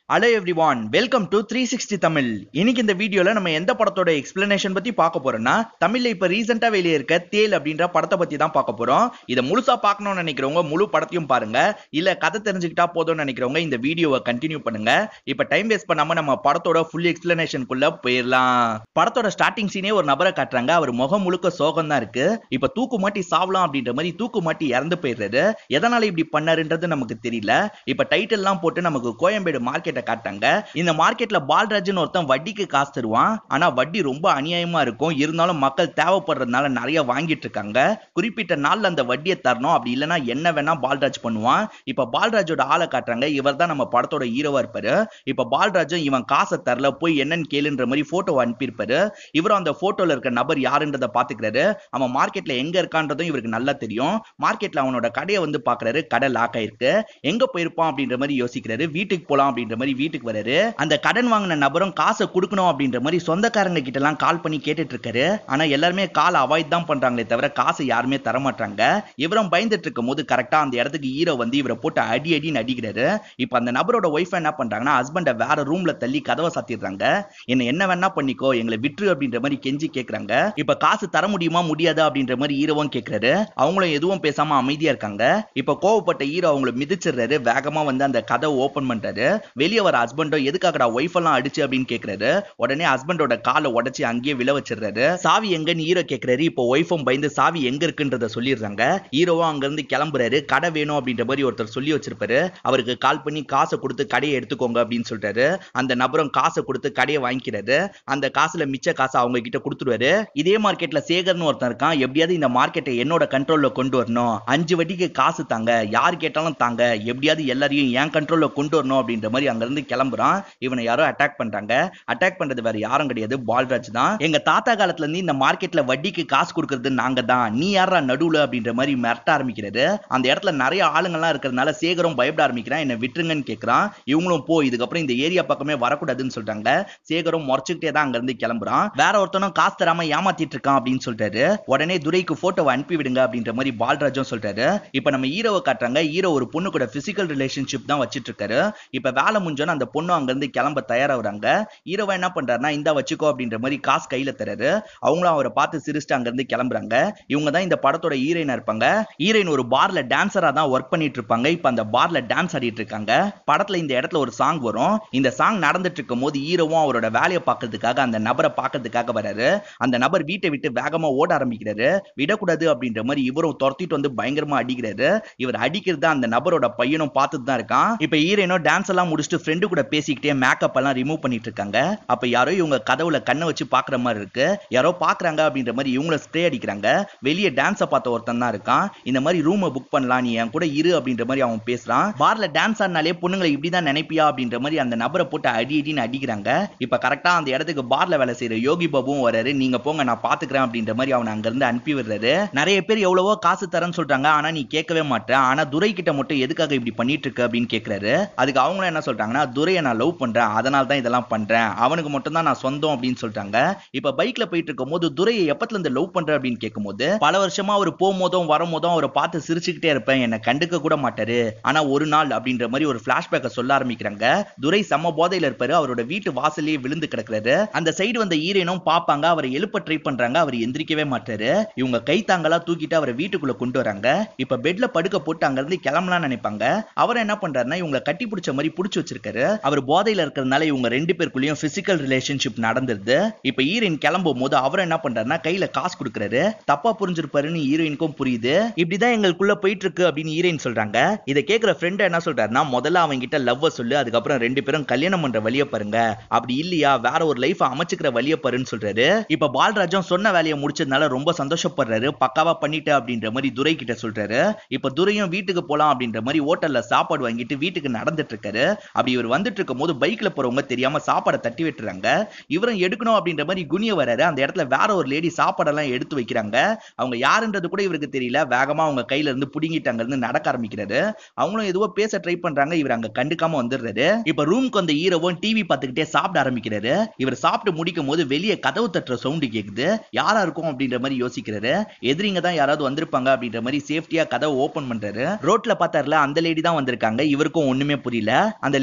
hello everyone welcome to three sixty Tamil இன்னைக்கு இந்த வீடியோல நம்ம எந்த படத்தோட எக்ஸ்பிளனேஷன் பத்தி பார்க்க போறோம்னா தமிழ்ல இப்ப ரீசெண்டா வெளியே இருக்க தேல் அப்படின்ற படத்தை பத்தி தான் பார்க்க போறோம் இதை முழுசா பார்க்கணும்னு நினைக்கிறவங்க முழு படத்தையும் பாருங்க இல்ல கதை தெரிஞ்சுக்கிட்டா போதும்னு நினைக்கிறவங்க இந்த வீடியோவை கண்டினியூ பண்ணுங்க இப்ப டைம் வேஸ்ட் பண்ணாம நம்ம படத்தோட ஃபுல் எக்ஸ்பிளனேஷனுக்குள்ள போயிடலாம் படத்தோட ஸ்டார்டிங் சீனே ஒரு நபரை காட்டுறாங்க அவர் முகம் முழுக்க சோகம் தான் இருக்கு இப்ப தூக்கு மாட்டி சாவலாம் அப்படின்ற மாதிரி தூக்கு மாட்டி இறந்து போயிடுறாரு எதனால இப்படி பண்ணாருன்றது நமக்கு தெரியல இப்ப டைட்டில்லாம் போட்டு நமக்கு கோயம்பேடு மார்க்கெட்டை காட்டாங்க இந்த மார்க்கெட்ல பால்ராஜ்னு ஒருத்தன் வட்டிக்கு காசு தருவான் ஆனா வட்டி ரொம்ப அநியாயமா இருக்கும் இருந்தாலும் மக்கள் தேவைப்படுறதுனால நிறைய வாங்கிட்டு இருக்காங்க குறிப்பிட்ட நாள்ல அந்த வட்டியை தரணும் அப்படி இல்லைன்னா என்ன வேணா பால்ராஜ் பண்ணுவான் இப்ப பால்ராஜோட ஆளை காட்டுறாங்க இவர் தான் நம்ம படத்தோட ஹீரோவா இருப்பாரு இப்ப பால்ராஜும் இவன் காசை தரல போய் என்னன்னு கேளுன்ற மாதிரி போட்டோ அனுப்பியிருப்பாரு இவரும் அந்த போட்டோல இருக்க நபர் யாருன்றத பாத்துக்கிறாரு அவன் மார்க்கெட்ல எங்க இருக்கான்றதும் இவருக்கு நல்லா தெரியும் மார்க்கெட்ல அவனோட கடையை வந்து பாக்குறாரு கடை லாக் ஆயிருக்கு எங்க போயிருப்பான் அப்படின்ற மாதிரி யோசிக்கிறாரு வீட்டுக்கு போலாம் அப்படின்ற மாதிரி வீட்டுக்கு வராரு அந்த கடன் வாங்கின நபரும் காசை கொடுக்கணும் அப்படின்ற மாதிரி சொந்தக்காரங்க கிட்ட எல்லாம் கால் பண்ணி கேட்டுட்டு இருக்காரு ஆனா எல்லாருமே கால் அவாய்ட் தான் பண்றாங்களே தவிர காசை யாருமே தர மாட்டாங்க இவரும் பயந்துட்டு இருக்கும் போது கரெக்டா அந்த இடத்துக்கு ஹீரோ வந்து இவரை போட்டு அடி அடின்னு அடிக்கிறாரு இப்ப அந்த நபரோட ஒய்ஃப் என்ன பண்றாங்கன்னா ஹஸ்பண்ட வேற ரூம்ல தள்ளி கதவை சாத்திடுறாங்க என்ன என்ன வேணா பண்ணிக்கோ எங்களை விட்டுரு அப்படின்ற மாதிரி கெஞ்சி கேக்குறாங்க இப்ப காசு தர முடியுமா முடியாதா அப்படின்ற மாதிரி ஹீரோவும் கேக்குறாரு அவங்களும் எதுவும் பேசாம அமைதியா இருக்காங்க இப்ப கோவப்பட்ட ஹீரோ அவங்கள மிதிச்சிடுறாரு வேகமா வந்து அந்த கதவை ஓபன் பண்றாரு வெளியே வர ஹஸ்பண்டோ எதுக்காகடா ஒய்ஃப் எல்லாம் அடிச்சு அப்படின்னு கேக்குறாரு உடனே ஹஸ்பண்டோட காலை உடைச்சு அங்கேயே விழ வச்சிடுறாரு சாவி எங்கன்னு ஹீரோ கேக்குறாரு இப்போ ஒய்ஃபும் பயந்து சாவி எங்க இருக்குன்றத சொல்லிடுறாங்க ஹீரோவும் அங்க இருந்து கிளம்புறாரு கடை வேணும் அப்படின்ற மாதிரி ஒருத்தர் சொல்லி வச்சிருப்பாரு அவருக்கு கால் பண்ணி காசை கொடுத்து கடையை எடுத்துக்கோங்க அப்படின்னு சொல்றாரு அந்த நபரும் காசை கொடுத்து கடையை வாங்கிக்கிறாரு அந்த காசுல மிச்ச காசை அவங்க கிட்ட கொடுத்துருவாரு இதே மார்க்கெட்ல சேகர்னு ஒருத்தன் இருக்கான் எப்படியாவது இந்த மார்க்கெட்டை என்னோட கண்ட்ரோல்ல கொண்டு வரணும் அஞ்சு வட்டிக்கு காசு தாங்க யார் கேட்டாலும் தாங்க எப்படியாவது எல்லாரையும் என் கண்ட்ரோல்ல கொண்டு வரணும் அப்படின்ற மாதிரி அங்க இருந்து கிளம்புறான் இவனை யாரோ அட்டாக் பண்றாங்க அட்டாக் பண்றது வேற யாரும் கிடையாது பால்ராஜ் தான் எங்க தாத்தா காலத்துல இருந்து இந்த மார்க்கெட்ல வட்டிக்கு காசு கொடுக்கறது நாங்க தான் நீ யாரா நடுவுல அப்படின்ற மாதிரி மிரட்ட ஆரம்பிக்கிறது அந்த இடத்துல நிறைய ஆளுங்கள்லாம் இருக்கிறதுனால சேகரும் பயப்பட ஆரம்பிக்கிறான் என்ன விட்டுருங்கன்னு கேக்குறான் இவங்களும் போ இதுக்கப்புறம் இந்த ஏரியா பக்கமே வரக்கூடாதுன்னு சொல்றாங்க சேகரும் முறைச்சுக்கிட்டே தான் அங்க இருந்து கிளம்புறான் வேற ஒருத்தனும் காசு தராம ஏமாத்திட்டு இருக்கான் அப்படின்னு சொல்றாரு உடனே துரைக்கு போட்டோவை அனுப்பி விடுங்க அப்படின்ற மாதிரி பால்ராஜும் சொல்றாரு இப்ப நம்ம ஹீரோவை காட்டுறாங்க ஹீரோ ஒரு பொண்ணு கூட பிசிக்கல் ரிலேஷன்ஷிப் தான் வச்சிட்டு இருக்காரு இப்ப வேலை முடிஞ்சோன்னு அந்த பொண்ணு அங்க இருந்து கிளம்ப தயாராகிறாங்க ஹீரோவா என்ன பண்றாருன்னா இந்த வச்சுக்கோ அப்படின்ற மாதிரி காசு கையில தராரு அவங்களும் அவரை பார்த்து சிரிச்சுட்டு அங்க இருந்து கிளம்புறாங்க இவங்க தான் இந்த படத்தோட ஹீரோயினா இருப்பாங்க ஹீரோயின் ஒரு பார்ல டான்சரா தான் ஒர்க் பண்ணிட்டு இருப்பாங்க இப்ப அந்த பார்ல டான்ஸ் ஆடிட்டு இருக்காங்க படத்துல இந்த இடத்துல ஒரு சாங் வரும் இந்த சாங் நடந்துட்டு இருக்கும் போது ஹீரோவும் அவரோட வேலையை பார்க்கறதுக்காக அந்த நபரை பார்க்கறதுக்காக வராரு அந்த நபர் வீட்டை விட்டு வேகமா ஓட ஆரம்பிக்கிறாரு விடக்கூடாது அப்படின்ற மாதிரி இவரும் துரத்திட்டு வந்து பயங்கரமா அடிக்கிறாரு இவர் அடிக்கிறது அந்த நபரோட பையனும் பார்த்துட்டு தான் இருக்கான் இப்ப ஹீரோயினும் டான்ஸ் எல்லாம் முடிச்சுட்டு ஃப்ரெண்டு கூட பேசிக்கிட்டே மேக்கப் எல்லாம் ரிமூவ் பண்ணிட்டு இருக்காங்க அப்ப யாரோ இவங்க கதவுல கண்ணை வச்சு பாக்குற மாதிரி இருக்கு யாரோ பாக்குறாங்க அப்படின்ற மாதிரி இவங்கள ஸ்ப்ரே அடிக்கிறாங்க வெளியே டான்ஸை பார்த்த ஒருத்தன் தான் இருக்கான் இந்த மாதிரி ரூமை புக் பண்ணலாம் நீ என் கூட இரு அப்படின்ற மாதிரி அவன் பேசுறான் பார்ல டான்ஸ் ஆடினாலே பொண்ணுங்களை இப்படிதான் நினைப்பியா அப்படின்ற மாதிரி அந்த நபரை போட்டு அடி அடின்னு அடிக்கிறாங்க இப்ப கரெக்டா அந்த இடத்துக்கு பார்ல வேலை செய்யற யோகி பாபுவும் வராரு நீங்க போங்க நான் பாத்துக்கிறேன் அப்படின்ற மாதிரி அவனை அங்க இருந்து அனுப்பி விடுறாரு நிறைய பேர் எவ்வளவோ காசு தரேன்னு சொல்றாங்க ஆனா நீ கேட்கவே மாட்டேன் ஆனா துரை கிட்ட மட்டும் எதுக்காக இப்படி பண்ணிட்டு இருக்க அப்படின்னு கேக்குறாரு அதுக்கு அவங்களும் என்ன சொல்றாங்கன்னா துரையை நான் லவ் பண்றேன் அதனால தான் இதெல்லாம் பண்றேன் அவனுக்கு மட்டும் தான் நான் சொந்தம் அப்படின்னு சொல்றாங்க இப்ப பைக்ல போயிட்டு இருக்கும் போது துரையை எப்பத்துல இருந்து லவ் பண்ற அப்படின்னு கேட்கும்போது பல வருஷமா அவர் போகும்போதும் வரும்போதும் அவரை பார்த்து சிரிச்சுக்கிட்டே இருப்பேன் என்ன கண்டுக்க கூட மாட்டாரு ஆனா ஒரு நாள் அப்படின்ற மாதிரி ஒரு பிளாஷ்பேக்கை சொல்ல ஆரம்பிக்கிறாங்க துரை செம்ம போதையில இருப்பாரு அவரோட வீட்டு வாசலே விழுந்து கிடக்குறாரு அந்த சைடு வந்த ஈரனும் பாப்பாங்க அவரை எழுப்ப ட்ரை பண்றாங்க அவர் எந்திரிக்கவே மாட்டாரு இவங்க கை தாங்களா தூக்கிட்டு அவரை வீட்டுக்குள்ள கொண்டு வராங்க இப்ப பெட்ல படுக்க போட்டு அங்க இருந்து கிளம்பலாம் நினைப்பாங்க அவர் என்ன பண்றாருன்னா இவங்க கட்டி பிடிச்ச மாதிரி புடிச்சு வச்சிருக்காரு அவர் போதையில இருக்கிறதுனால இவங்க ரெண்டு பேருக்குள்ளயும் பிசிக்கல் ரிலேஷன்ஷிப் நடந்துருது இப்ப ஹீரோயின் கிளம்பும் போது அவர் என்ன பண்றாருன்னா கையில காசு கொடுக்குறாரு தப்பா புரிஞ்சிருப்பாருன்னு ஹீரோயினுக்கும் புரியுது இப்படிதான் எங்களுக்குள்ள போயிட்டு இருக்கு அப்படின்னு ஹீரோயின் சொல்றாங்க இதை கேக்குற ஃப்ரெண்ட் என்ன சொல்றாருன்னா முதல்ல அவங்க கிட்ட லவ் சொல்லு அதுக்கப்புறம் ரெண்டு பேரும் கல்யாணம் பண்ற வழியை பாருங்க அப்படி இல்லையா வேற ஒரு லைஃப் அமைச்சுக்கிற வழியை பாருன்னு சொல்றாரு இப்ப பால்ராஜும் சொன்ன வேலையை முடிச்சதுனால ரொம்ப சந்தோஷப்படுறாரு பக்காவா பண்ணிட்டு அப்படின்ற மாதிரி துரை கிட்ட சொல்றாரு இப்ப துரையும் வீட்டுக்கு போலாம் அப்படின்ற மாதிரி ஹோட்டல்ல சாப்பாடு வாங்கிட்டு வீட்டுக்கு நடந்துட்டு இருக்காரு அப்படி இவர் வந்துட்டு இருக்கும் போது பைக்ல போறவங்க தெரியாம சாப்பாடை தட்டி விட்டுறாங்க இவரும் எடுக்கணும் அப்படின்ற மாதிரி குனிய வராரு அந்த இடத்துல வேற ஒரு லேடி சாப்பாடெல்லாம் எடுத்து வைக்கிறாங்க அவங்க யாருன்றது கூட இவருக்கு தெரியல வேகமா அவங்க கையில இருந்து புடுங்கிட்டு அங்க இருந்து நடக்க ஆரம்பிக்கிறாரு அவங்களும் எதுவோ பேச ட்ரை பண்றாங்க இவர் அங்க கண்டுக்காம வந்துடுறாரு இப்ப ரூம்க்கு வந்த ஹீரோவும் டிவி பார்த்துக்கிட்டே சாப்பிட ஆரம்பிக்கிறாரு இவர் சாப்பிட்டு முடிக்கும் போது வெளியே கதவு தட்டுற சவுண்டு கேக்குது யாரா இருக்கும் அப்படின்ற மாதிரி யோசிக்கிறாரு எதிரிங்க தான் யாராவது வந்திருப்பாங்க அப்படின்ற மாதிரி சேஃப்டியா கதவை ஓபன் பண்றாரு ரோட்ல பார்த்தாருல அந்த லேடி தான் வந்திருக்காங்க இவருக்கும் ஒண்ணுமே புரியல அந்த லேடி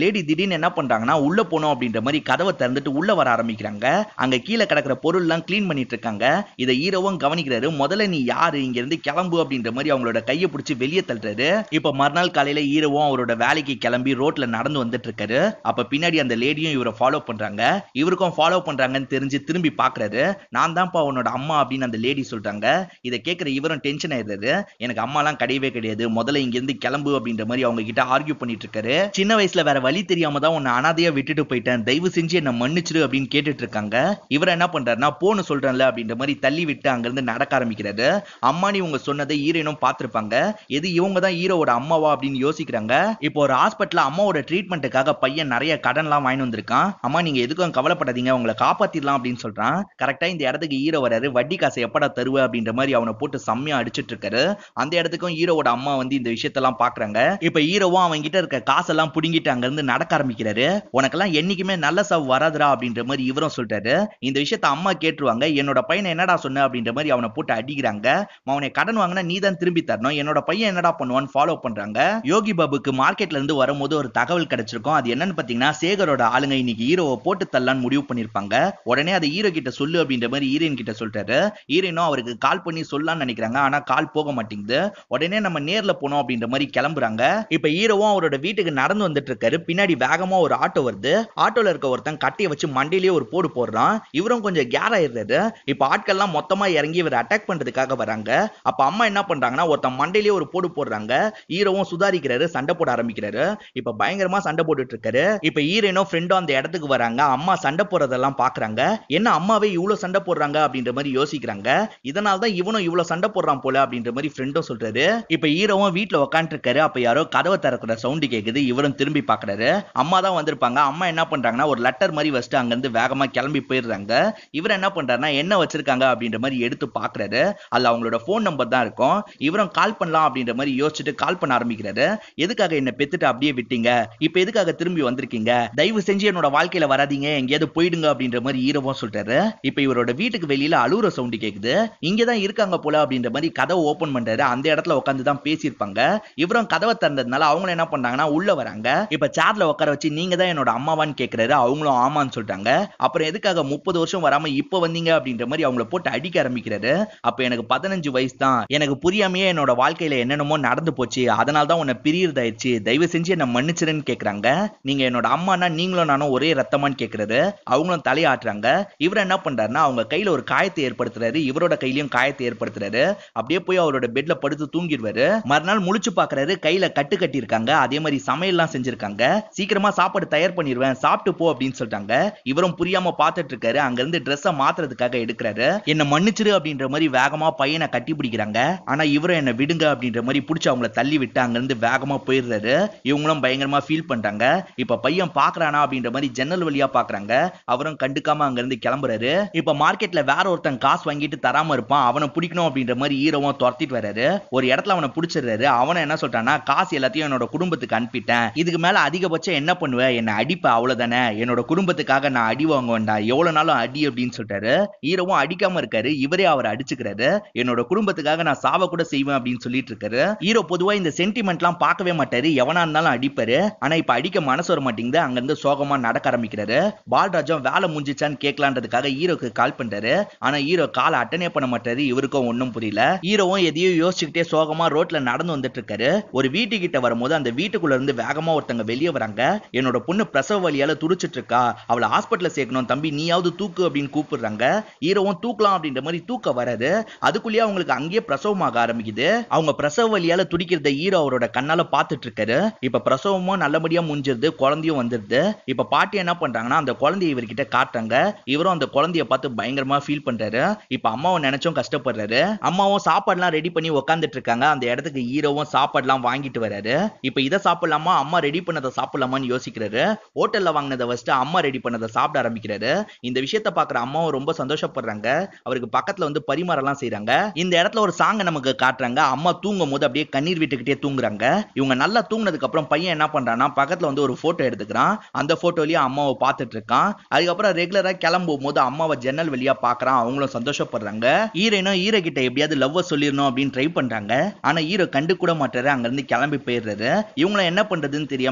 லேடி திடீர்னு என்ன பண்றாங்கன்னா உள்ள போனோம் அப்படின்ற மாதிரி கதவை திறந்துட்டு உள்ள வர ஆரம்பிக்கிறாங்க அங்க கீழே கிடக்கிற பொருள் எல்லாம் கிளீன் பண்ணிட்டு இருக்காங்க இதை ஹீரோவும் கவனிக்கிறாரு முதல்ல நீ யாரு இங்க இருந்து கிளம்பு அப்படின்ற மாதிரி அவங்களோட கையை பிடிச்சி வெளியே தள்ளுறாரு இப்ப மறுநாள் காலையில ஹீரோவும் அவரோட வேலைக்கு கிளம்பி ரோட்ல நடந்து வந்துட்டு இருக்காரு அப்ப பின்னாடி அந்த லேடியும் இவரை ஃபாலோ பண்றாங்க இவருக்கும் ஃபாலோ பண்றாங்கன்னு தெரிஞ்சு திரும்பி பாக்குறாரு நான் தான்ப்பா உன்னோட அம்மா அப்படின்னு அந்த லேடி சொல்றாங்க இதை கேட்கிற இவரும் டென்ஷன் ஆயிடுறாரு எனக்கு அம்மாலாம் கிடையவே கிடையாது முதல்ல இங்க இருந்து கிளம்பு அப்படின்ற மாதிரி அவங்க கிட்ட ஆர்கியூ பண்ணிட்டு இருக்காரு சின்ன வயசுல வேற வழி தெரியாம தான் உன்னை அனாதையா விட்டுட்டு போயிட்டேன் தயவு செஞ்சு என்ன மன்னிச்சிரு அப்படின்னு கேட்டுட்டு இருக்காங்க இவர் என்ன பண்றாருன்னா போன்னு சொல்றேன்ல அப்படின்ற மாதிரி தள்ளி விட்டு அங்கிருந்து நடக்க ஆரம்பிக்கிறாரு அம்மா நீ உங்க சொன்னதை ஹீரோனும் பார்த்திருப்பாங்க எது இவங்க தான் ஹீரோவோட அம்மாவா அப்படின்னு யோசிக்கிறாங்க இப்போ ஒரு ஹாஸ்பிட்டல்ல அம்மாவோட ட்ரீட்மெண்ட்டுக்காக பையன் நிறைய கடன்லாம் வாங்கி வந்திருக்கான் அம்மா நீங்க எதுக்கும் கவலைப்படாதீங்க உங்களை காப்பாத்திடலாம் அப்படின்னு சொல்றான் கரெக்டா இந்த இடத்துக்கு ஹீரோ வராரு வட்டி காசை எப்படா தருவ அப்படின்ற மாதிரி அவனை போட்டு செம்மையா அடிச்சிட்டு இருக்காரு அந்த இடத்துக்கும் ஹீரோவோட அம்மா வந்து இந்த விஷயத்தெல்லாம் பாக்குறாங்க இப்ப ஹீரோவும் அவங்க கிட்ட இருக்க காசெல்லாம் புடுங்கிட்டு அங்க இருந்து நடக்க ஆரம்பிக்கிறாரு உனக்கெல்லாம் என்னைக்குமே நல்ல சாவு வராதுடா அப்படின்ற மாதிரி இவரும் சொல்றாரு இந்த விஷயத்த அம்மா கேட்டுருவாங்க என்னோட பையனை என்னடா சொன்ன அப்படின்ற மாதிரி அவனை போட்டு அடிக்கிறாங்க அவனை கடன் வாங்கினா நீ தான் திரும்பி தரணும் என்னோட பையன் என்னடா பண்ணுவான்னு ஃபாலோ பண்றாங்க யோகி பாபுக்கு மார்க்கெட்ல இருந்து வரும்போது ஒரு தகவல் கிடைச்சிருக்கும் அது என்னன்னு பாத்தீங்கன்னா சேகரோட ஆளுங்க இன்னைக்கு ஹீரோவை போட்டு தள்ளலான்னு முடிவு பண்ணிருப்பாங்க உடனே அதை ஹீரோ கிட்ட சொல்லு அப்படின்ற மாதிரி ஹீரோயின் கிட்ட சொல்றாரு ஹீரோயினும் அவருக்கு கால் பண்ணி சொல்லலாம்னு நினைக்கிறாங்க ஆனா கால் போக மாட்டேங்குது உடனே நம்ம நேர்ல போனோம் அப்படின்ற மாதிரி கிளம்புறாங்க இப்ப ஹீரோவும் அவரோட வீட்டுக்கு நடந்து வந்துட்டு இருக்காரு பின்னாடி வேகமா ஒரு ஆட்டோ வருது ஆட்டோல இருக்க ஒருத்தன் கட்டையை வச்சு மண்டியிலேயே ஒரு போடு போடுறான் இவரும் கொஞ்சம் கேர் ஆயிடுறாரு இப்ப ஆட்கள்லாம் மொத்தமா இறங்கி இவர் அட்டாக் பண்றதுக்காக வராங்க அப்ப அம்மா என்ன பண்றாங்கன்னா ஒருத்தன் மண்டையிலேயே ஒரு போடு போடுறாங்க ஹீரோவும் சுதாரிக்கிறாரு சண்டை போட ஆரம்பிக்கிறாரு இப்ப பயங்கரமா சண்டை போட்டுட்டு இருக்காரு இப்ப ஹீரோனும் ஃப்ரெண்டும் அந்த இடத்துக்கு வராங்க அம்மா சண்டை போடுறதெல்லாம் பாக்குறாங்க என்ன அம்மாவே இவ்வளவு சண்டை போடுறாங்க அப்படின்ற மாதிரி யோசிக்கிறாங்க இதனால தான் இவனும் இவ்வளவு சண்டை போடுறான் போல அப்படின்ற மாதிரி ஃப்ரெண்டும் சொல்றாரு இப்ப ஹீரோவும் வீட்ல உட்காந்துட்டு இருக்காரு அப்ப யாரோ கதவை திறக்கிற சவுண்டு கேக்குது இவரும் திரும்பி பாக்குறாரு அம்மா தான் வந்திருப்பாங்க அம்மா என்ன பண்றாங்கன்னா ஒரு லெட்டர் மாதிரி வச்சுட்டு அங்க இருந்து வேகமா கிளம்பி போயிடுறாங்க இவர் என்ன பண்றாருன்னா என்ன வச்சிருக்காங்க அப்படின்ற மாதிரி எடுத்து பாக்குறாரு அதுல அவங்களோட போன் நம்பர் தான் இருக்கும் இவரும் கால் பண்ணலாம் அப்படின்ற மாதிரி யோசிச்சுட்டு கால் பண்ண ஆரம்பிக்கிறாரு எதுக்காக என்ன பெத்துட்டு அப்படியே விட்டீங்க இப்ப எதுக்காக திரும்பி வந்திருக்கீங்க தயவு செஞ்சு என்னோட வாழ்க்கையில வராதீங்க எங்கேயாவது போயிடுங்க அப்படின்ற மாதிரி ஹீரோவும் சொல்றாரு இப்ப இவரோட வீட்டுக்கு வெளியில அழுகுற சவுண்டு கேக்குது இங்கதான் இருக்காங்க போல அப்படின்ற மாதிரி கதவை ஓபன் பண்றாரு அந்த இடத்துல உட்காந்து தான் பேசியிருப்பாங்க இவரும் கதவை திறந்ததுனால அவங்களும் என்ன பண்றாங்கன்னா உள்ள வராங்க இப்ப சேர்ல உட்கார வச்சு நீங்க தான் என்னோட அம்மாவான்னு கேக்குறாரு அவங்களும் ஆமான்னு சொல்லிட்டாங்க அப்புறம் எதுக்காக முப்பது வருஷம் வராம இப்ப வந்தீங்க அப்படின்ற மாதிரி அவங்கள போட்டு அடிக்க ஆரம்பிக்கிறாரு அப்ப எனக்கு பதினஞ்சு வயசு தான் எனக்கு புரியாமையே என்னோட வாழ்க்கையில என்னென்னமோ நடந்து போச்சு அதனால தான் உன்னை பிரியறதாயிடுச்சு தயவு செஞ்சு என்ன மன்னிச்சிருன்னு கேக்குறாங்க நீங்க என்னோட அம்மானா நீங்களும் நானும் ஒரே ரத்தமான்னு கேக்குறாரு அவங்களும் தலையாட்டுறாங்க இவர் என்ன பண்றாருன்னா அவங்க கையில ஒரு காயத்தை ஏற்படுத்துறாரு இவரோட கையிலயும் காயத்தை ஏற்படுத்துறாரு அப்படியே போய் அவரோட பெட்ல படுத்து தூங்கிடுவாரு மறுநாள் முழிச்சு பாக்குறாரு கையில கட்டு கட்டி இருக்காங்க அதே மாதிரி சமையல்லாம் செஞ்சிருக்காங்க சீக்கிரமா சாப்பாடு தயார் பண்ணிடுவேன் சாப்பிட்டு போ அப்படின்னு சொல்லிட்டாங்க இவரும் புரியாம பாத்துட்டு இருக்காரு அங்க இருந்து ட்ரெஸ்ஸ மாத்துறதுக்காக எடுக்கிறாரு என்ன மன்னிச்சிரு அப்படின்ற மாதிரி வேகமா பையனை கட்டி பிடிக்கிறாங்க ஆனா இவரும் என்ன விடுங்க அப்படின்ற மாதிரி பிடிச்சி அவங்கள தள்ளி விட்டு அங்க இருந்து வேகமா போயிடுறாரு இவங்களும் பயங்கரமா ஃபீல் பண்றாங்க இப்ப பையன் பாக்குறானா அப்படின்ற மாதிரி ஜன்னல் வழியா பாக்குறாங்க அவரும் கண்டுக்காம அங்க இருந்து கிளம்புறாரு இப்ப மார்க்கெட்ல வேற ஒருத்தன் காசு வாங்கிட்டு தராம இருப்பான் அவனை பிடிக்கணும் அப்படின்ற மாதிரி ஹீரோவும் துரத்திட்டு வராரு ஒரு இடத்துல அவனை பிடிச்சிடுறாரு அவனை என்ன சொல்றான்னா காசு எல்லாத்தையும் என்னோட குடும்பத்துக்கு அனுப்பிட்டேன் இதுக்கு மேல அதிகபட்சம் என்ன பண்ணுவ என்ன அடிப்ப அவ்வளவுதானே என்னோட குடும்பத்துக்காக நான் அடி வாங்க வேண்டாம் எவ்வளவு நாளும் அடி அப்படின்னு சொல்லிட்டாரு ஹீரோவும் அடிக்காம இருக்காரு இவரே அவரை அடிச்சுக்கிறாரு என்னோட குடும்பத்துக்காக நான் சாவ கூட செய்வேன் அப்படின்னு சொல்லிட்டு இருக்காரு ஹீரோ பொதுவா இந்த சென்டிமெண்ட்லாம் பார்க்கவே மாட்டாரு எவனா இருந்தாலும் அடிப்பாரு ஆனா இப்ப அடிக்க மனசு வர மாட்டேங்குது அங்க இருந்து சோகமா நடக்க ஆரம்பிக்கிறாரு பால்ராஜும் வேலை முடிஞ்சிச்சான்னு கேட்கலான்றதுக்காக ஹீரோக்கு கால் பண்றாரு ஆனா ஹீரோ காலை அட்டனே பண்ண மாட்டாரு இவருக்கும் ஒண்ணும் புரியல ஹீரோவும் எதையோ யோசிச்சுக்கிட்டே சோகமா ரோட்ல நடந்து வந்துட்டு இருக்காரு ஒரு வீட்டுக்கிட்ட வரும்போது அந்த வீட்டுக்குள்ள இருந்து வேகமா ஒருத்தங்க வெளியே வராங்க என்னோட பொண்ணு பிரசவ வலியால துடிச்சிட்டு இருக்கா அவளை ஹாஸ்பிட்டல்ல சேர்க்கணும் தம்பி நீயாவது தூக்கு அப்படின்னு கூப்பிடுறாங்க ஹீரோவும் தூக்கலாம் அப்படின்ற மாதிரி தூக்க வராது அதுக்குள்ளேயே அவங்களுக்கு அங்கேயே பிரசவமாக ஆரம்பிக்குது அவங்க பிரசவ வலியால துடிக்கிறத ஹீரோ அவரோட கண்ணால பாத்துட்டு இருக்காரு இப்ப பிரசவமும் நல்லபடியா முடிஞ்சிருது குழந்தையும் வந்துருது இப்ப பாட்டி என்ன பண்றாங்கன்னா அந்த குழந்தைய இவர்கிட்ட காட்டுறாங்க இவரும் அந்த குழந்தைய பார்த்து பயங்கரமா ஃபீல் பண்றாரு இப்ப அம்மாவை நினைச்சும் கஷ்டப்படுறாரு அம்மாவும் சாப்பாடுலாம் ரெடி பண்ணி உட்காந்துட்டு இருக்காங்க அந்த இடத்துக்கு ஹீரோவும் சாப்பாடுலாம் வாங்கிட்டு வராரு இப்ப இதை சாப்பிடலாமா அம்மா ரெடி பண்ணதை சாப்பிடலாமான்னு யோசிக்கிறாரு ஹோட்டல்ல வாங்கினதை வச்சுட்டு அம்மா ரெடி பண்ணதை சாப்பிட ஆரம்பிக்கிறாரு இந்த விஷயத்த பாக்குற அம்மாவும் ரொம்ப சந்தோஷப்படுறாங்க அவருக்கு பக்கத்துல வந்து பரிமாறலாம் செய்றாங்க இந்த இடத்துல ஒரு சாங்க நமக்கு காட்டுறாங்க அம்மா தூங்கும் போது அப்படியே கண்ணீர் விட்டுக்கிட்டே தூங்குறாங்க இவங்க நல்லா தூங்குனதுக்கு அப்புறம் பையன் என்ன பண்றான்னா பக்கத்துல வந்து ஒரு போட்டோ எடுத்துக்கிறான் அந்த போட்டோலயே அம்மாவை பார்த்துட்டு இருக்கான் அதுக்கப்புறம் ரெகுலரா கிளம்பும் போது அம்மாவை ஜன்னல் வழியா பாக்குறான் அவங்களும் சந்தோஷப்படுறாங்க ஹீரோனும் ஹீரோ கிட்ட எப்படியாவது லவ் சொல்லிடணும் அப்படின்னு ட்ரை பண்றாங்க ஆனா ஹீரோ கண்டு கூட மாட்டாரு அங்க இருந்து கிளம்பி போயிடுறாரு இவங்களும் என்ன பண்றதுன்னு தெரியாம யோசிக்கிறாங்க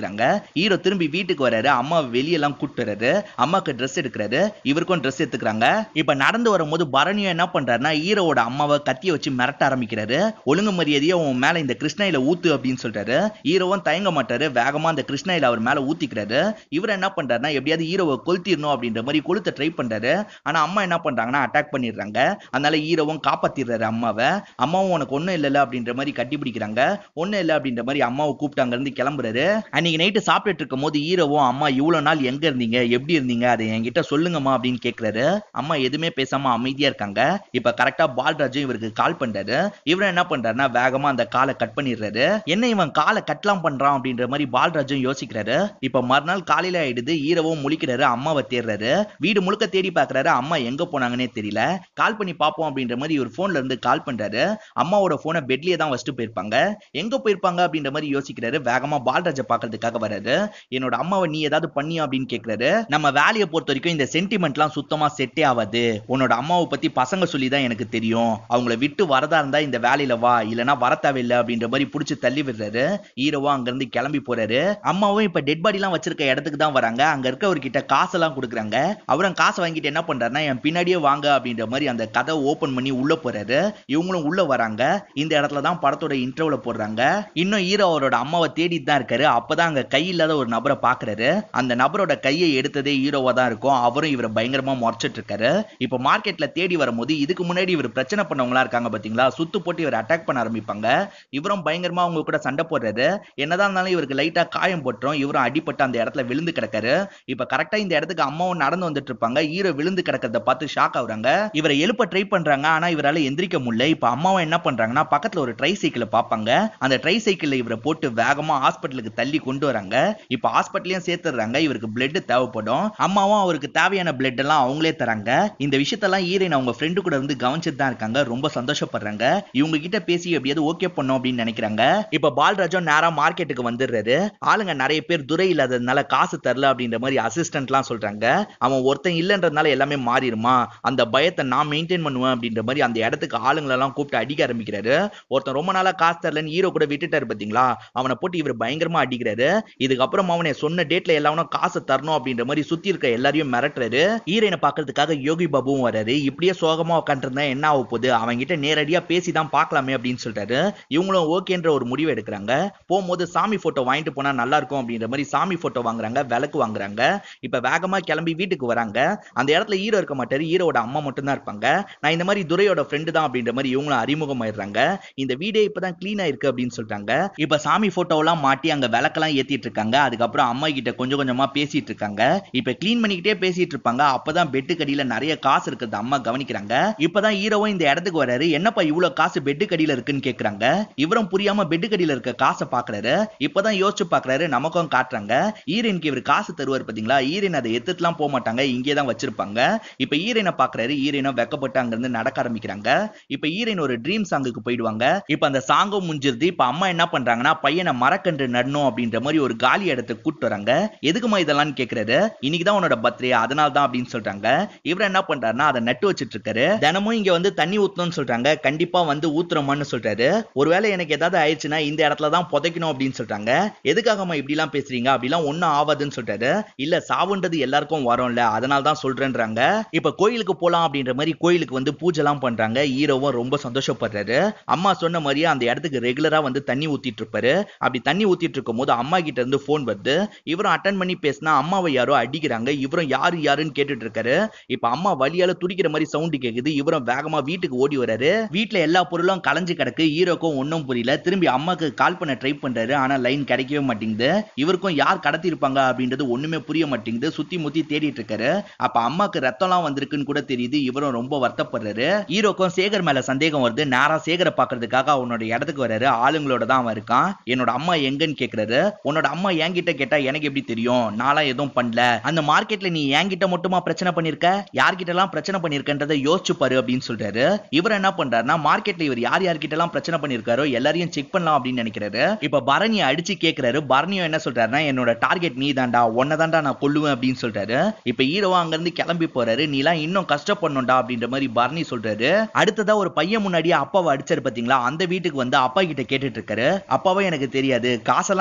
காமிக்கிறாங்க ஹீரோ திரும்பி வீட்டுக்கு வராரு அம்மா வெளியெல்லாம் கூட்டு வராரு அம்மாக்கு ட்ரெஸ் எடுக்கிறாரு இவருக்கும் ட்ரெஸ் எடுத்துக்கிறாங்க இப்ப நடந்து வரும்போது பரணியும் என்ன பண்றாருன்னா ஹீரோவோட அம்மாவை கத்திய வச்சு மிரட்ட ஆரம்பிக்கிறாரு ஒழுங்கு மரியாதையா உன் மேல இந்த கிருஷ்ணாயில ஊத்து அப்படின்னு சொல்றாரு ஹீரோவும் தயங்க மாட்டாரு வேகமா அந்த கிருஷ்ணாயில அவர் மேல ஊத்திக்கிறாரு இவர் என்ன பண்றாருன்னா எப்படியாவது ஹீரோவை கொளுத்திடணும் அப்படின்ற மாதிரி கொளுத்த ட்ரை பண்றாரு ஆனா அம்மா என்ன பண்றாங்கன்னா அட்டாக் பண்ணிடுறாங்க அதனால ஹீரோவும் காப்பாத்திடுறாரு அம்மாவை அம்மாவும் உனக்கு ஒண்ணும் இல்லைல்ல அப்படின்ற மாதிரி கட்டி பிடிக்கிறாங்க ஒண்ணும் இல்லை அப்படின்ற மாதிரி அம்மாவை கூப்பிட்டு அங்க இருந்து கிளம்புறாரு அன்னைக்கு நைட்டு சாப்பிட்டுட்டு இருக்கும் போது ஹீரோவும் அம்மா இவ்வளவு நாள் எங்க இருந்தீங்க எப்படி இருந்தீங்க அதை என்கிட்ட சொல்லுங்கம்மா அப்படின்னு கேக்குறாரு அம்மா எதுவுமே பேசாம அமைதியா இருக்காங்க இப்ப கரெக்டா பால்ராஜும் இவருக்கு கால் பண்றாரு இவரும் என்ன பண்றாருன்னா வேகமா அந்த காலை கட் பண்ணிடுறாரு என்ன இவன் காலை கட்லாம் பண்றான் அப்படின்ற மாதிரி பால்ராஜும் யோசிக்கிறாரு இப்ப மறுநாள் காலையில ஆயிடுது ஈரவும் முழிக்கிறாரு அம்மாவை தேடுறாரு வீடு முழுக்க தேடி பாக்குறாரு அம்மா எங்க போனாங்கன்னே தெரியல கால் பண்ணி பாப்போம் அப்படின்ற மாதிரி ஒரு போன்ல இருந்து கால் பண்றாரு அம்மாவோட போனை பெட்லயே தான் வச்சுட்டு போயிருப்பாங்க எங்க போயிருப்பாங்க அப்படின்ற மாதிரி யோசிக்கிறாரு வேகமா பால்ராஜை பாக்குறதுக்காக வராரு என்னோட அம்மாவை நீ ஏதாவது பண்ணியா அப்படின்னு கேக்குறாரு நம்ம வேலையை பொறுத்த வரைக்கும் இந்த சென்டிமெண்ட்லாம் சுத்தமா செட்டே ஆகாது உன்னோட அம்மாவை பத்தி பசங்க சொல்லி தான் எனக்கு தெரியும் அவங்கள விட்டு வரதா இருந்தா இந்த வேலையில வா இல்லனா வர தேவையில்லை அப்படின்ற மாதிரி புடிச்சு தள்ளி விடுறாரு ஹீரோவா அங்க இருந்து கிளம்பி போறாரு அம்மாவும் இப்ப டெட் பாடி எல்லாம் வச்சிருக்க இடத்துக்கு தான் வராங்க அங்க இருக்கவர்கிட்ட காசெல்லாம் கொடுக்குறாங்க அவரும் காசை வாங்கிட்டு என்ன பண்றாருன்னா என் பின்னாடியே வாங்க அப்படின்ற மாதிரி அந்த கதை ஓபன் பண்ணி உள்ள போறாரு இவங்களும் உள்ள வராங்க இந்த இடத்துல தான் படத்தோட இன்டர்வல போடுறாங்க இன்னும் ஹீரோ அவரோட அம்மாவை தேடிட்டு தான் இருக்காரு அப்பதான் அங்க கை இல்லாத ஒரு நபரை பாக்குறாரு அந்த நபரோட கையை எடுத்ததே ஹீரோவா தான் இருக்கும் அவரும் இவரை பயங்கரமா முறைச்சிட்டு இருக்காரு இப்ப மார்க்கெட்ல தேடி வரும்போது இதுக்கு முன்னாடி இவர் பிரச்சனை பண்ணவங்களா இருக்காங்க பாத்தீங்களா சுத்து போட்டு இவர் அட்டாக் பண்ண ஆரம்பிப்பாங்க இவரும் பயங்கரமா அவங்க கூட சண்டை போடுறாரு என்னதான் இருந்தாலும் இவருக்கு லைட்டா காயம் போட்டுரும் இவரும் அடிபட்டு அந்த இடத்துல விழுந்து கிடக்காரு இப்ப கரெக்டா இந்த இடத்துக்கு அம்மாவும் நடந்து வந்துட்டு இருப்பாங்க ஹீரோ விழுந்து கிடக்கிறத பார்த்து ஷாக் ஆகுறாங்க இவரை எழுப்ப ட்ரை பண்றாங்க ஆனா இவரால எந்திரிக்க முடியல இப்ப அம்மாவும் என்ன பண்றாங்கன்னா பக்கத்துல ஒரு ட்ரை சைக்கிளை பார்ப்பாங்க அந்த ட்ரை சைக்கிள்ல இவரை போட்டு வேகமா ஹாஸ்பிட்டலுக்கு தள்ளி கொண்டு வராங்க இப்ப ஹாஸ்பிட்டலையும் சேர்த்துறாங்க இவருக்கு பிளட் தேவைப்படும் அம்மாவும் அவருக்கு தேவையான பிளட் எல்லாம் அவங்களே தராங்க இந்த விஷயத்தெல்லாம் ஈரன் அவங்க ஃப்ரெண்டு கூட இருந்து கவனிச்சுட்டு தான் இருக்காங்க ரொம்ப சந்தோஷப்படுறாங்க இவங்க கிட்ட பேசி எப்படியாவது ஓகே பண்ணும் அப்படின்னு நினைக்கிறாங்க இப்ப பால்ராஜும் நேரா மார்க்கெட்டுக்கு வந்துடுறாரு ஆளுங்க நிறைய பேர் துரை இல்லாததுனால காசு தரல அப்படின்ற மாதிரி அசிஸ்டன்ட்லாம் சொல்றாங்க அவன் ஒருத்தன் இல்லைன்றதுனால எல்லாமே மாறிடுமா அந்த பயத்தை நான் மெயின்டைன் பண்ணுவேன் அப்படின்ற மாதிரி அந்த இடத்துக்கு ஆளுங்களெல்லாம் கூப்பிட்டு அடிக்க ஆரம்பிக்கிறாரு ஒருத்தன் ரொம்ப நாளா காசு தரலன்னு ஹீரோ கூட விட்டுட்டாரு பாத்தீங்களா அவனை போட்டு இவர் பயங்கரமா அடிக்கிறாரு இதுக்கப்புறம் அவனை சொன்ன டேட்ல எல்லாரும் காசு தரணும் அப்படின்ற மாதிரி சுத்தி இருக்க எல்லாரையும் மிரட்டுறாரு ஹீரோயினை பாக்குறதுக்காக யோகி பாபுவும் வராரு இப்படியே சோகமா உட்காந்துருந்தா என்ன ஆக போகுது அவங்க கிட்ட நேரடியா பேசி தான் பார்க்கலாமே அப்படின்னு சொல்லிட்டாரு இவங்களும் ஓகேன்ற ஒரு முடிவு எடுக்கிறாங்க போகும்போது சாமி போட்டோ வாங்கிட்டு போனா நல்லா இருக்கும் அப்படின்ற மாதிரி சாமி போட்டோ வாங்குறாங்க விளக்கு வாங்குறாங்க இப்ப வேகமா கிளம்பி வீட்டுக்கு வராங்க அந்த இடத்துல ஹீரோ இருக்க மாட்டாரு ஹீரோட அம்மா மட்டும் தான் இருப்பாங்க நான் இந்த மாதிரி துரையோட ஃப்ரெண்டு தான் அப்படின்ற மாதிரி இவங்களும் அறிமுகமாயிடுறாங்க இந்த வீடே இப்பதான் கிளீனா இருக்கு அப்படின்னு சொல்லிட்டாங்க இப்ப சாமி போட்டோவெல்லாம் மாட்டி அங்க விளக்கெல்லாம் ஏத்திட்டு இருக்காங்க அதுக்கப்புறம் அம்மா கிட்ட கொஞ்சம் கொஞ்சமா பேசிட்டு இருக்காங்க இப்ப க்ளீன் பண்ணிக்கிட்டே பேசிட்டு இருப்பாங்க அப்பதான் பெட்டு கடியில நிறைய காசு இருக்கிறது அம்மா கவனிக்கிறாங்க இப்பதான் ஹீரோவும் இந்த இடத்துக்கு வராரு என்னப்பா இவ்வளவு காசு பெட்டு கடியில இருக்குன்னு கேக்குறாங்க இவரும் புரியாம பெட்டு கடியில இருக்க காசை பாக்குறாரு இப்பதான் யோசிச்சு பாக்குறாரு நமக்கும் காட்டுறாங்க ஈரனுக்கு இவர் காசு தருவார் பாத்தீங்களா ஈரன் அதை எடுத்துட்டுலாம் போக மாட்டாங்க இங்கே தான் வச்சிருப்பாங்க இப்ப ஈரனை பாக்குறாரு ஈரனும் வெக்கப்பட்டு அங்க இருந்து நடக்க ஆரம்பிக்கிறாங்க இப்ப ஈரன் ஒரு ட்ரீம் சாங்குக்கு போயிடுவாங்க இப்ப அந்த சாங்கும் முடிஞ்சிருது இப்ப அம்மா என்ன பண்றாங்கன்னா பையனை மரக்கன்று நடணும் அப்படின்ற மாதிரி ஒரு காலி இடத்துக்கு கூட்டு வராங்க எதுக்குமா இதெல்லாம் கேக்குறாரு இன்னைக்கு தான் உன்னோட பர்த்டே அதனால தான் அப்படின்னு சொல்றாங்க இவர் என்ன பண்றாருன்னா அதை நட்டு வச்சிட்டு இருக்காரு தினமும் இங்க வந்து தண்ணி ஊத்தணும்னு சொல்றாங்க கண்டிப்பா வந்து ஊத்துறோமான்னு சொல்றாரு ஒருவேளை எனக்கு ஏதாவது ஆயிடுச்சுன்னா இந்த இடத்துல தான் புதைக்கணும் அப்படின்னு சொல்றாங்க எதுக்காகம்மா இப்படி எல்லாம் பேசுறீங்க அப்படிலாம் ஒண்ணும் ஆகாதுன்னு சொல்றாரு இல்ல சாவுன்றது எல்லாருக்கும் வரும்ல அதனால தான் சொல்றேன்றாங்க இப்ப கோயிலுக்கு போலாம் அப்படின்ற மாதிரி கோயிலுக்கு வந்து பூஜை எல்லாம் பண்றாங்க ஹீரோவும் ரொம்ப சந்தோஷப்படுறாரு அம்மா சொன்ன மாதிரியே அந்த இடத்துக்கு ரெகுலரா வந்து தண்ணி ஊத்திட்டு இருப்பாரு அப்படி தண்ணி ஊத்திட்டு இருக்கும் போது அம்மா கிட்ட இருந்து போன் வருது இவரும் அட்டன் பண்ணி பேசினா அம்மாவை யாரோ அடிக்கிறாங்க இவரும் யாரு யாருன்னு கேட்டுட்டு இருக்காரு இப்ப அம்மா வழியால துடிக்கிற மாதிரி சவுண்ட் கேக்குது இவரும் வேகமா வீட்டுக்கு ஓடி வராரு வீட்ல எல்லா பொருளும் கலைஞ்சு கிடக்கு ஹீரோக்கும் ஒன்னும் புரியல திரும்பி அம்மாக்கு கால் பண்ண ட்ரை பண்றாரு ஆனா லைன் கிடைக்கவே மாட்டேங்குது இவருக்கும் யார் கடத்தி இருப்பாங்க அப்படின்றது ஒண்ணுமே புரிய மாட்டேங்குது சுத்தி முத்தி தேடிட்டு இருக்காரு அப்ப அம்மாக்கு ரத்தம்லாம் வந்திருக்குன்னு கூட தெரியுது இவரும் ரொம்ப வருத்தப்படுறாரு ஹீரோக்கும் சேகர் மேல சந்தேகம் வருது நேரா சேகரை பாக்குறதுக்காக அவனோட இடத்துக்கு வராரு ஆளுங்களோட தான் அவன் இருக்கான் என்னோட அம்மா எங்கன்னு கேக்குறாரு உன்னோட அம்மா என்கிட்ட கேட்டா எனக்கு எப்படி தெரியும் நான்லாம் எதுவும் பண்ணல அந்த மார்க்கெட்ல நீ என்கிட்ட மட்டுமா பிரச்சனை பண்ணிருக்க யார்கிட்ட எல்லாம் பிரச்சனை பண்ணிருக்கன்றதை யோசிச்சு பாரு அப்படின்னு சொல்றாரு இவர் என்ன பண்றாருன்னா மார்க்கெட்ல இவர் யார் யார்கிட்ட எல்லாம் பிரச்சனை பண்ணிருக்காரோ எல்லாரையும் செக் பண்ணலாம் அப்படின்னு நினைக்கிறாரு இப்ப பரணியை அடிச்சு கேக்குறாரு பரணியும் என்ன சொல்றாருன்னா என்னோட டார்கெட் நீ தான்டா உன்னதான்டா நான் கொல்லுவேன் அப்படின்னு சொல்றாரு இப்ப ஹீரோவா அங்க இருந்து கிளம்பி போறாரு நீலாம் இன்னும் கஷ்டப்படணும்டா அப்படின்ற மாதிரி பரணி சொல்றாரு அடுத்ததா ஒரு பையன் முன்னாடியே அப்பாவை அடிச்சாரு பாத்தீங்களா அந்த வீட்டுக்கு வந்து அப்பா கிட்ட கேட்டுட்டு இருக்காரு அப்பாவே எனக்கு தெரியாது காசெல்லாம் நான் கொடுத்துட்டேன்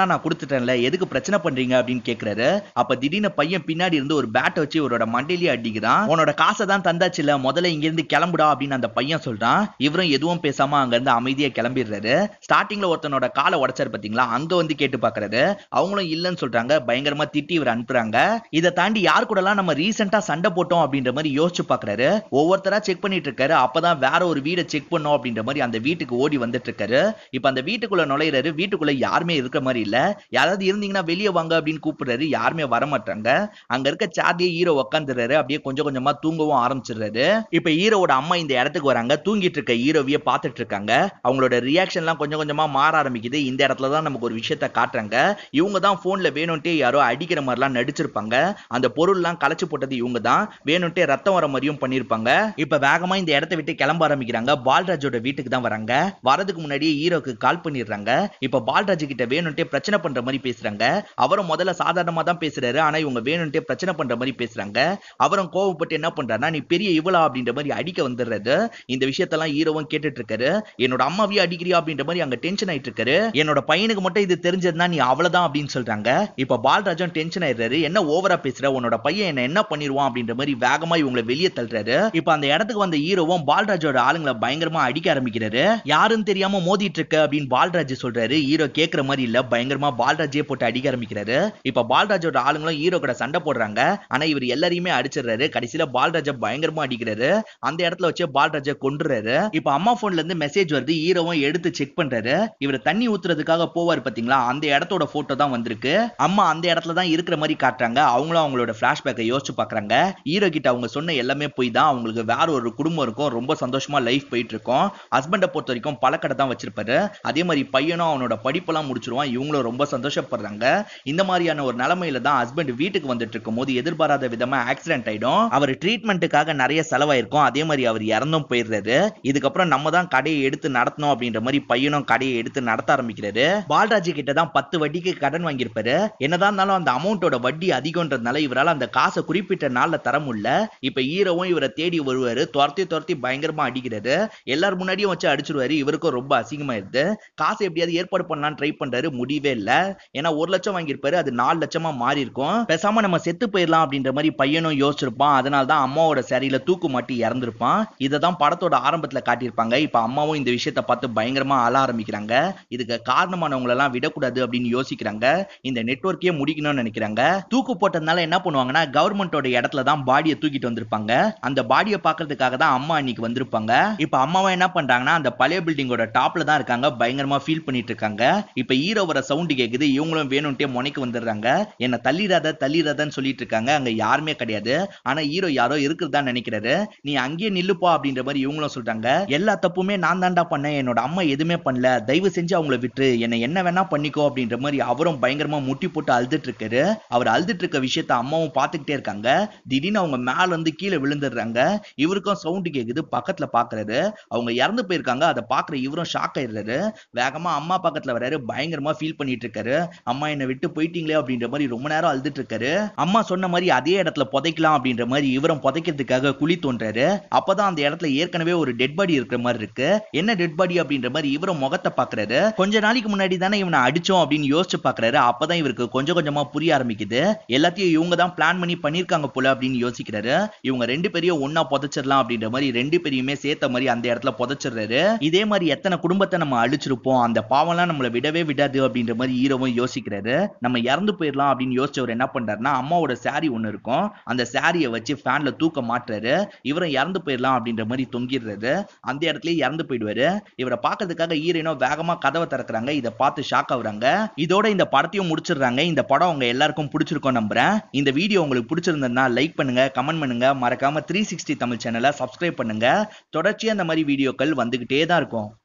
கொடுத்துட்டேன்ல எதுக்கு பிரச்சனை பண்றீங்க அப்படின்னு கேக்குறாரு அப்ப திடீர்னு பையன் பின்னாடி இருந்து ஒரு பேட்டை வச்சு இவரோட மண்டையிலேயே அடிக்கிறான் உன்னோட காசை தான் தந்தாச்சு இல்ல முதல்ல இங்க இருந்து கிளம்புடா அப்படின்னு அந்த பையன் சொல்றான் இவரும் எதுவும் பேசாம அங்க இருந்து அமைதியா கிளம்பிடுறாரு ஸ்டார்டிங்ல ஒருத்தனோட காலை உடைச்சாரு பாத்தீங்களா அங்க வந்து கேட்டு பாக்குறாரு அவங்களும் இல்லன்னு சொல்றாங்க பயங்கரமா திட்டி இவர் அனுப்புறாங்க இதை தாண்டி யார் கூடலாம் நம்ம ரீசெண்டா சண்டை போட்டோம் அப்படின்ற மாதிரி யோசிச்சு பாக்குறாரு ஒவ்வொருத்தரா செக் பண்ணிட்டு இருக்காரு அப்பதான் வேற ஒரு வீடை செக் பண்ணோம் அப்படின்ற மாதிரி அந்த வீட்டுக்கு ஓடி வந்துட்டு இருக்காரு இப்ப அந்த வீட்டுக்குள்ள நுழையிறாரு வீட்டுக்குள்ள யாருமே இருக்கிற மாதிரி இல்ல யாராவது இருந்தீங்கன்னா வெளியே வாங்க அப்படின்னு கூப்பிடுறாரு யாருமே வர மாட்டாங்க அங்க இருக்க சார்லியே ஹீரோ உட்காந்துறாரு அப்படியே கொஞ்சம் கொஞ்சமா தூங்கவும் ஆரம்பிச்சிடுறாரு இப்ப ஹீரோவோட அம்மா இந்த இடத்துக்கு வராங்க தூங்கிட்டு இருக்க ஹீரோவிய பாத்துட்டு இருக்காங்க அவங்களோட ரியாக்ஷன் எல்லாம் கொஞ்சம் கொஞ்சமா மாற ஆரம்பிக்குது இந்த இடத்துல தான் நமக்கு ஒரு விஷயத்த காட்டுறாங்க இவங்க தான் போன்ல வேணும்ட்டே யாரோ அடிக்கிற மாதிரிலாம் நடிச்சிருப்பாங்க அந்த பொருள்லாம் கலைச்சு போட்டது இவங்க தான் வேணும்ட்டே ரத்தம் வர மாதிரியும் பண்ணிருப்பாங்க இப்ப வேகமா இந்த இடத்த விட்டு கிளம்ப ஆரம்பிக்கிறாங்க பால்ராஜோட வீட்டுக்கு தான் வராங்க வரதுக்கு முன்னாடியே ஹீரோக்கு கால் பண்ணிடுறாங்க இப்ப பால்ராஜ் கிட்ட வேணும்ட்டே பிரச்சனை பண்ற மாதிரி பேசுறாங்க அவரும் முதல்ல சாதாரணமா தான் பேசுறாரு ஆனா இவங்க வேணும்ட்டே பிரச்சனை பண்ற மாதிரி பேசுறாங்க அவரும் கோவப்பட்டு என்ன பண்றாருன்னா நீ பெரிய இவளா அப்படின்ற மாதிரி அடிக்க வந்துடுறது இந்த விஷயத்தெல்லாம் ஹீரோவும் கேட்டுட்டு இருக்காரு என்னோட அம்மாவையே அடிக்கிறியா அப்படின்ற மாதிரி அங்க டென்ஷன் ஆயிட்டு இருக்காரு என்னோட பையனுக்கு மட்டும் இது தெரிஞ்சதுன்னா நீ அவ்வளவுதான் அப்படின்னு சொல்றாங்க இப்ப பால்ராஜும் டென்ஷன் ஆயிடுறாரு என்ன ஓவரா பேசுற உன்னோட பையன் என்ன என்ன பண்ணிடுவான் அப்படின்ற மாதிரி வேகமா இவங்களை வெளியே தள்ளுறாரு இப்ப அந்த இடத்துக்கு வந்த ஹீரோவும் பால்ராஜோட ஆளுங்களை பயங்கரமா அடிக்க ஆரம்பிக்கிறாரு யாருன்னு தெரியாம மோதிட்டு இருக்க அப்படின்னு பால்ராஜ் சொல்றாரு ஹீரோ கேக்குற மாதிரி இல்ல பயங்கரமா பால்ராஜே போட்டு அடிக்க ஆரம்பிக்கிறாரு இப்ப பால்ராஜோட ஆளுங்களும் ஹீரோ கூட சண்டை போடுறாங்க ஆனா இவர் எல்லாரையுமே அடிச்சிடுறாரு கடைசியில பால்ராஜ பயங்கரமா அடிக்கிறாரு அந்த இடத்துல வச்சு பால்ராஜ கொன்றுறாரு இப்ப அம்மா போன்ல இருந்து மெசேஜ் வருது ஹீரோவும் எடுத்து செக் பண்றாரு இவர் தண்ணி ஊத்துறதுக்காக போவார் பாத்தீங்களா அந்த இடத்தோட போட்டோ தான் வந்திருக்கு அம்மா அந்த இடத்துல தான் இருக்கிற மாதிரி காட்டுறாங்க அவங்களும் அவங்களோட பிளாஷ்பேக்கை யோசிச்சு பாக்குறாங்க ஹீரோ கிட்ட அவங்க சொன்ன எல்லாமே போய் தான் அவங்களுக்கு வேற ஒரு குடும்பம் இருக்கும் ரொம்ப சந்தோஷமா லைஃப் போயிட்டு இருக்கும் ஹஸ்பண்டை பொறுத்த வரைக்கும் பழக்கடை தான் வச்சிருப்பாரு அதே மாதிரி பையனும் அவனோட படிப்பெல்லாம் முடிச்சிருவான் இவங்களும் ரொம்ப சந்தோஷப்படுறாங்க இந்த மாதிரியான ஒரு நிலைமையில தான் ஹஸ்பண்ட் வீட்டுக்கு வந்துட்டு இருக்கும் போது எதிர்பாராத விதமா ஆக்சிடென்ட் ஆயிடும் அவர் ட்ரீட்மெண்ட்டுக்காக நிறைய செலவாயிருக்கும் அதே மாதிரி அவர் இறந்தும் போயிடுறாரு இதுக்கப்புறம் நம்ம தான் கடையை எடுத்து நடத்தணும் அப்படின்ற மாதிரி பையனும் கடையை எடுத்து நடத்த ஆரம்பிக்கிறாரு பால்ராஜ் கிட்ட தான் பத்து வட்டிக்கு கடன் வாங்கியிருப்பாரு என்னதான் இருந்தாலும் அந்த அமௌண்ட்டோட வட்டி அதிகம்ன்றதுனால இவரால் அந்த காசை குறிப்பிட்ட நாள்ல தர முடியல இப்ப ஹீரோவும் இவரை தேடி வருவாரு துரத்தி துரத்தி பயங்கரமா அடிக்கிறாரு எல்லார் முன்னாடியும் வச்சு அடிச்சிருவாரு இவருக்கும் ரொம்ப அசிங்கமாயிருது காசை எப்படியாவது ஏற்பாடு பண்ணலாம்னு ட்ரை பண்றாரு முடியவே இல்ல ஏன்னா ஒரு லட்சம் வாங்கியிருப்பாரு அது நாலு லட்சமா மாறி இருக்கும் பேசாம நம்ம செத்து போயிடலாம் அப்படின்ற மாதிரி பையனும் யோசிச்சிருப்பான் அதனால தான் அம்மாவோட சேரியில தூக்கு மாட்டி இறந்திருப்பான் இதை தான் படத்தோட ஆரம்பத்துல காட்டியிருப்பாங்க இப்ப அம்மாவும் இந்த விஷயத்த பார்த்து பயங்கரமா அழ ஆரம்பிக்கிறாங்க இதுக்கு காரணமானவங்க எல்லாம் விடக்கூடாது அப்படின்னு யோசிக்கிறாங்க இந்த நெட்வொர்க்கே முடிக்கணும்னு நினைக்கிறாங்க தூக்கு போட்டதுனால என்ன பண்ணுவாங்கன்னா கவர்மெண்டோட இடத்துல தான் பாடியை தூக்கிட்டு வந்திருப்பாங்க அந்த பாடியை பார்க்கறதுக்காக தான் அம்மா இன்னைக்கு வந்திருப்பாங்க இப்ப அம்மாவும் என்ன பண்றாங்கன்னா அந்த பழைய பில்டிங்கோட டாப்ல தான் இருக்காங்க பயங்கரமா ஃபீல் பண்ணிட்டு இருக்காங்க இப்ப ஹீரோ வர சவுண்ட் கேக்குது இவங்களும் வேணும்ட்டே முனைக்கு வந்துடுறாங்க என்ன தள்ளிடாத தள்ளிடாதன்னு சொல்லிட்டு இருக்காங்க அங்க யாருமே கிடையாது ஆனா ஹீரோ யாரோ இருக்கிறதா நினைக்கிறாரு நீ அங்கேயே நில்லுப்பா அப்படின்ற மாதிரி இவங்களும் சொல்றாங்க எல்லா தப்புமே நான் தாண்டா பண்ணேன் என்னோட அம்மா எதுவுமே பண்ணல தயவு செஞ்சு அவங்கள விட்டு என்ன என்ன வேணா பண்ணிக்கோ அப்படின்ற மாதிரி அவரும் பயங்கரமா முட்டி போட்டு அழுதுட்டு இருக்காரு அவர் அழுதுட்டு இருக்க விஷயத்த அம்மாவும் பார்த்துக்கிட்டே இருக்காங்க திடீர்னு அவங்க மேல இருந்து கீழே விழுந்துடுறாங்க இவருக்கும் சவுண்ட் கேக்குது பக்கத்துல பாக்குறாரு அவங்க இறந்து போயிருக்காங்க அதை பாக்குற இவரும் ஷாக் ஆயிடுறாரு வேகமா அம்மா பக்கத்துல வராரு பயங்கரமா ஃபீல் பண்ணிட்டு இருக்காரு அம்மா என்னை விட்டு போயிட்டீங்களே அப்படின்ற மாதிரி ரொம்ப நேரம் அழுதுட்டு இருக்காரு அம்மா சொன்ன மாதிரி அதே இடத்துல புதைக்கலாம் அப்படின்ற மாதிரி இவரும் புதைக்கிறதுக்காக குழி தோன்றாரு அப்பதான் அந்த இடத்துல ஏற்கனவே ஒரு டெட் பாடி இருக்கிற மாதிரி இருக்கு என்ன டெட் பாடி அப்படின்ற மாதிரி இவரும் முகத்தை பாக்குறாரு கொஞ்ச நாளைக்கு முன்னாடி தானே இவனை அடிச்சோம் அப்படின்னு யோசிச்சு பாக்குறாரு அப்பதான் இவருக்கு கொஞ்சம் கொஞ்சமா புரிய ஆரம்பிக்குது எல்லாத்தையும் இவங்க தான் பிளான் பண்ணி பண்ணிருக்காங்க போல அப்படின்னு யோசிக்கிறாரு இவங்க ரெண்டு பேரையும் ஒன்னா புதைச்சிடலாம் அப்படின்ற மாதிரி ரெண்டு பேரையுமே சேர்த்த மாதிரி அந்த இடத்துல புதைச்சிடுறாரு இதே மாதிரி எத்தனை குடும்பத்தை நம்ம அழிச்சிருப்போம் அந்த பாவம்லாம் நம்மளை விடவே விடாது அப்படின்ற மாதிரி ஹீரோவும் யோசிக்கிறாரு நம்ம இறந்து போயிடலாம் அப்படின்னு யோசிச்சவர் என்ன பண்றாருன்னா அம்மாவோட சாரி ஒண்ணு இருக்கும் அந்த சாரியை வச்சு ஃபேன்ல தூக்க மாட்டுறாரு இவரும் இறந்து போயிடலாம் அப்படின்ற மாதிரி தொங்கிடுறாரு அந்த இடத்துலயே இறந்து போயிடுவாரு இவரை பார்க்கறதுக்காக ஹீரோயினோ வேகமா கதவை திறக்கிறாங்க இதை பார்த்து ஷாக் ஆகுறாங்க இதோட இந்த படத்தையும் முடிச்சிடுறாங்க இந்த படம் உங்க எல்லாருக்கும் பிடிச்சிருக்கும் நம்புறேன் இந்த வீடியோ உங்களுக்கு பிடிச்சிருந்ததுன்னா லைக் பண்ணுங்க கமெண்ட் பண்ணுங்க மறக்காம த்ரீ சிக்ஸ்டி தமிழ் சேனலை சப்ஸ்கிரைப் பண்ணுங்க தொடர்ச்சியா இந்த மாதிரி வீடியோக்கள் வந்துகிட்டே தான் இருக்கும்